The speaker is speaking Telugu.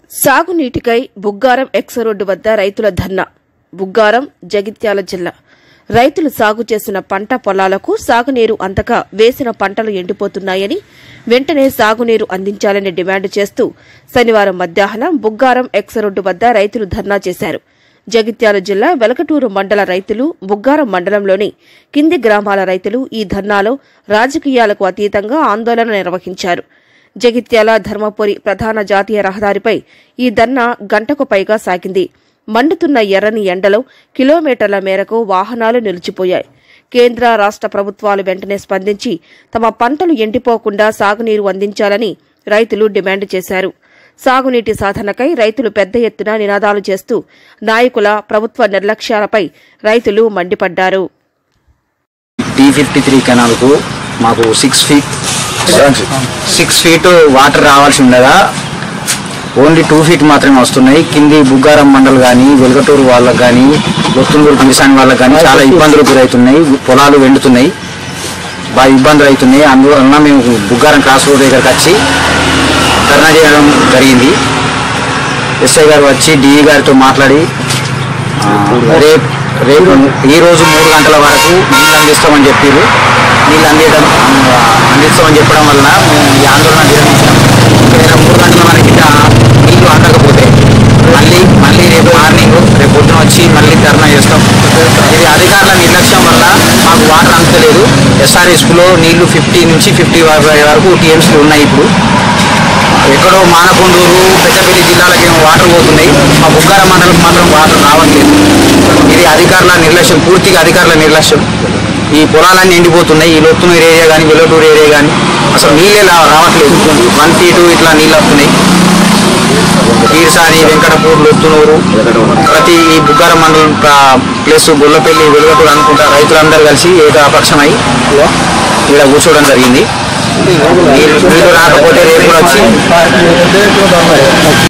సాగునీటికై బుగ్గారం ఎక్స్ రోడ్డు వద్ద రైతుల ధర్నా బుగ్గారం జగిత్యాల జిల్లా రైతులు సాగు చేసిన పంట పొలాలకు సాగునీరు అందక వేసిన పంటలు ఎండిపోతున్నాయని వెంటనే సాగునీరు అందించాలని డిమాండ్ చేస్తూ శనివారం మధ్యాహ్నం బుగ్గారం ఎక్స్ రోడ్డు వద్ద రైతులు ధర్నా చేశారు జగిత్యాల జిల్లా వెలకటూరు మండల రైతులు బుగ్గారం మండలంలోని కింది గ్రామాల రైతులు ఈ ధర్నాలో రాజకీయాలకు అతీతంగా ఆందోళన నిర్వహించారు జగిత్యాల ధర్మపురి ప్రధాన జాతీయ రహదారిపై ఈ ధర్నా గంటకు పైగా సాగింది మండుతున్న ఎర్రని ఎండలో కిలోమీటర్ల మేరకు వాహనాలు నిలిచిపోయాయి కేంద్ర రాష్ట ప్రభుత్వాలు వెంటనే స్పందించి తమ పంటలు ఎండిపోకుండా సాగునీరు అందించాలని రైతులు డిమాండ్ చేశారు సాగునీటి సాధనకై రైతులు పెద్ద ఎత్తున నినాదాలు చేస్తూ నాయకుల ప్రభుత్వ నిర్లక్ష్యాలపై రైతులు మండిపడ్డారు టీ ఫిఫ్టీ త్రీ కెనాల్కు మాకు six feet six feet water రావాల్సి ఉండగా ఓన్లీ టూ ఫీట్ మాత్రమే వస్తున్నాయి కింది బుగ్గారం మండల్ కానీ వెలుగటూరు వాళ్ళకి కానీ లొత్తునూరు కిసాన్ వాళ్ళకి కానీ చాలా ఇబ్బందులు గురవుతున్నాయి పొలాలు వెండుతున్నాయి బాగా ఇబ్బందులు అవుతున్నాయి అందువలన మేము బుగ్గారం క్రాస్ రోడ్ దగ్గరకు వచ్చి ధర్నా చేయడం జరిగింది ఎస్ఐ గారు వచ్చి డిఈ గారితో మాట్లాడి ఆ, రేపు రేపు ఈ రోజు మూడు గంటల వరకు నీళ్ళు అందిస్తామని చెప్పారు నీళ్ళు అందించడం ఆ, అందిస్తామని చెప్పడం వలన మేము ఈ ఆందోళన విరమించాం ఒకవేళ మూడు గంటల వరకు ఇక నీళ్లు అందకపోతే మళ్ళీ మళ్ళీ రేపు మార్నింగ్ రేపు పొద్దున వచ్చి మళ్ళీ ధర్నా చేస్తాం ఇది అధికారుల నిర్లక్ష్యం వల్ల మాకు వాటర్ అందలేదు ఎస్ఆర్ఎస్లో నీళ్లు ఫిఫ్టీ నుంచి ఫిఫ్టీ వరకు టీఎంసీలు ఉన్నాయి ఇప్పుడు ఎక్కడో మానకొండూరు పెద్దపల్లి జిల్లాలకి ఏమో వాటర్ పోతున్నాయి మా బుగ్గార మండలం మాత్రం వాటర్ రావట్లేదు ఇది అధికారుల నిర్లక్ష్యం పూర్తిగా అధికారుల నిర్లక్ష్యం ఈ పొలాలన్నీ ఎండిపోతున్నాయి ఈ లొత్తునూరు ఏరియా కానీ వెల్లటూరు ఏరియా కానీ అసలు నీళ్ళే రా- రావట్లేదు వన్ ఫీటు ఇట్లా నీళ్ళు వస్తున్నాయి ఈర్సాని వెంకటపూర్ లొత్తునూరు ప్రతి ఈ బుగ్గార మండలం ప్ర- ప్లస్ గొల్లపల్లి వెలుగటూరు అనుకుంటా రైతులందరూ కలిసి ఏకపక్షమై ఇక్కడ కూర్చోవడం జరిగింది నీళ్ళు నీళ్ళు రాకపోతే రేపు కూడా వచ్చి